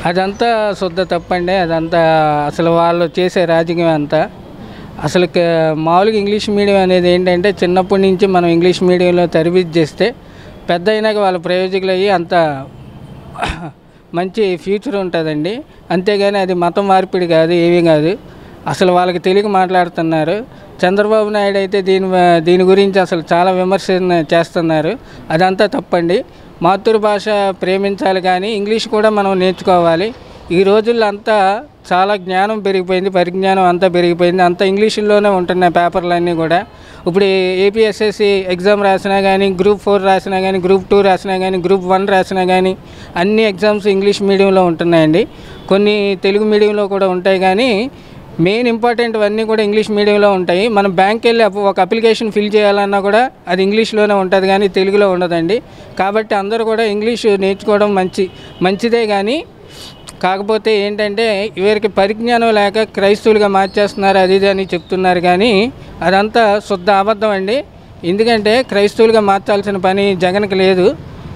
అదంతా శుద్ధ తప్పండి అదంతా అసలు వాళ్ళు చేసే రాజకీయం అంతా అసలు క- మామూలుగా ఇంగ్లీష్ మీడియం అనేది ఏంటంటే చిన్నప్పటి నుంచి మనం ఇంగ్లీష్ మీడియంలో తరబిది చేస్తే పెద్ద అయినాక వాళ్ళ ప్రయోజకులు అయ్యి అంత మంచి ఫ్యూచర్ ఉంటుందండి అంతేగాని అది మతం మార్పిడి కాదు ఏమీ కాదు అసలు వాళ్ళకి తెలియక మాట్లాడుతున్నారు చంద్రబాబు నాయుడు అయితే దీని దీని గురించి అసలు చాలా విమర్శన చేస్తున్నారు అదంతా తప్పండి మాతృభాష ప్రేమించాలి కానీ ఇంగ్లీష్ కూడా మనం నేర్చుకోవాలి ఈ రోజుల్లో అంతా చాలా జ్ఞానం పెరిగిపోయింది పరిజ్ఞానం అంతా పెరిగిపోయింది అంతా ఇంగ్లీషులోనే ఉంటున్నాయి పేపర్లన్నీ కూడా ఇప్పుడు ఏపీఎస్ఎస్సి ఎగ్జామ్ రాసినా కానీ గ్రూప్ ఫోర్ రాసినా కానీ గ్రూప్ టూ రాసినా కానీ గ్రూప్ వన్ రాసినా కానీ అన్ని ఎగ్జామ్స్ ఇంగ్లీష్ మీడియంలో ఉంటున్నాయండి కొన్ని తెలుగు మీడియంలో కూడా ఉంటాయి కానీ మెయిన్ ఇంపార్టెంట్ అన్నీ కూడా ఇంగ్లీష్ మీడియంలో ఉంటాయి మనం బ్యాంక్ వెళ్ళి అప్పు- ఒక అప్లికేషన్ ఫిల్ చేయాలన్నా కూడా అది ఇంగ్లీష్లోనే ఉంటుంది కానీ తెలుగులో ఉండదండి కాబట్టి అందరూ కూడా ఇంగ్లీష్ నేర్చుకోవడం మంచి మంచిదే కానీ కాకపోతే ఏంటంటే వీరికి పరిజ్ఞానం లేక క్రైస్తవులుగా మార్చేస్తున్నారు అది ఇది అని చెప్తున్నారు కానీ అదంతా శుద్ధ అబద్ధం అండి ఎందుకంటే క్రైస్తవులుగా మార్చాల్సిన పని జగన్కి లేదు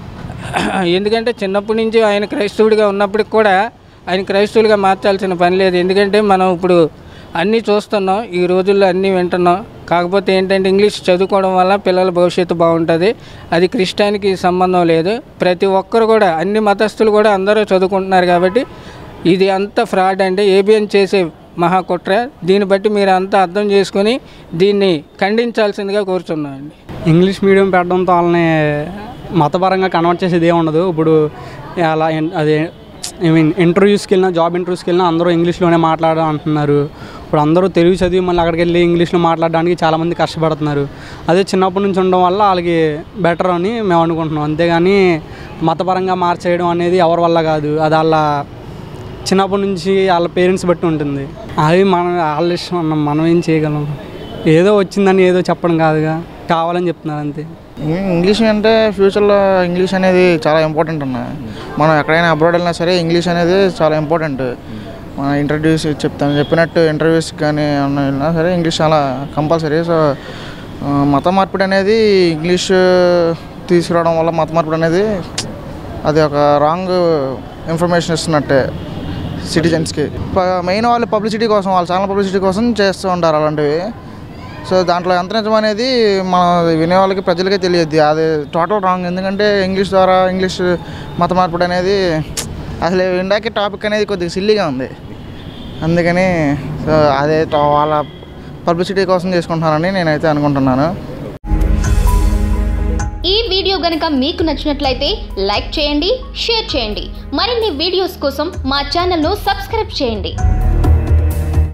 ఎందుకంటే చిన్నప్పటి నుంచి ఆయన క్రైస్తవుడిగా ఉన్నప్పటికి కూడా ఆయన క్రైస్తవులుగా మార్చాల్సిన పని లేదు ఎందుకంటే మనం ఇప్పుడు అన్నీ చూస్తున్నాం ఈ రోజుల్లో అన్నీ వింటున్నాం కాకపోతే ఏంటంటే ఇంగ్లీష్ చదువుకోవడం వల్ల పిల్లల భవిష్యత్తు బాగుంటుంది అది క్రిస్టియానికి సంబంధం లేదు ప్రతి ఒక్కరు కూడా అన్ని మతస్థులు కూడా అందరూ చదువుకుంటున్నారు కాబట్టి ఇది అంత ఫ్రాడ్ అంటే ఏబిఎన్ చేసే మహాకుట్ర దీన్ని బట్టి మీరు అంతా అర్థం చేసుకొని దీన్ని ఖండించాల్సిందిగా కోరుచున్నామండి ఇంగ్లీష్ మీడియం పెట్టడంతో వాళ్ళని మతపరంగా కన్వర్ట్ చేసేది ఏమి ఉండదు ఇప్పుడు అలా ఎన్- అదే ఐ మీన్ ఇంటర్వ్యూస్కి వెళ్ళినా జాబ్ ఇంటర్వ్యూస్కి వెళ్ళినా అందరూ ఇంగ్లీష్లోనే మాట్లాడడం అంటున్నారు ఇప్పుడు అందరూ తెలుగు చదివి మళ్ళీ అక్కడికి వెళ్ళి ఇంగ్లీష్లో మాట్లాడడానికి చాలామంది కష్టపడుతున్నారు అదే చిన్నప్పటి నుంచి ఉండడం వల్ల వాళ్ళకి బెటర్ అని మేము అనుకుంటున్నాం అంతేగాని మతపరంగా మార్చేయడం అనేది ఎవరి వల్ల కాదు అది వాళ్ళ చిన్నప్పటి నుంచి వాళ్ళ పేరెంట్స్ బట్టి ఉంటుంది అవి మనం వాళ్ళ ఇష్టం అన్న మనం ఏం చేయగలం ఏదో వచ్చిందని ఏదో చెప్పడం కాదుగా కావాలని చెప్తున్నారు అంతే ఇంగ్లీష్ అంటే ఫ్యూచర్లో ఇంగ్లీష్ అనేది చాలా ఇంపార్టెంట్ అన్న మనం ఎక్కడైనా అబ్రాడ్ వెళ్ళినా సరే ఇంగ్లీష్ అనేది చాలా ఇంపార్టెంట్ మన ఇంటర్వ్యూస్ చెప్తాను చెప్పినట్టు ఇంటర్వ్యూస్ కానీ ఏమన్నా వెళ్ళినా సరే ఇంగ్లీష్ చాలా కంపల్సరీ సో ఆ, మత మార్పిడి అనేది ఇంగ్లీష్ తీసుకురావడం వల్ల మత మార్పిడి అనేది అది ఒక రాంగ్ ఇన్ఫర్మేషన్ ఇస్తున్నట్టే సిటిజన్స్కి మెయిన్ వాళ్ళు పబ్లిసిటీ కోసం వాళ్ళ ఛానల్ పబ్లిసిటీ కోసం చేస్తూ ఉంటారు అలాంటివి సో దాంట్లో ఎంత నిజం అనేది మన వినే వాళ్ళకి ప్రజలకే తెలియద్ది అది టోటల్ రాంగ్ ఎందుకంటే ఇంగ్లీష్ ద్వారా ఇంగ్లీష్ మత మార్పిడి అనేది అసలు ఇందాకే టాపిక్ అనేది కొద్దిగా సిల్లీగా ఉంది అందుకని సో అదే ట- వాళ్ళ పబ్లిసిటీ కోసం చేసుకుంటున్నారని నేనైతే అనుకుంటున్నాను ఈ వీడియో గనుక మీకు నచ్చినట్లయితే లైక్ చేయండి షేర్ చేయండి మరిన్ని వీడియోస్ కోసం మా ఛానల్ను సబ్స్క్రైబ్ చేయండి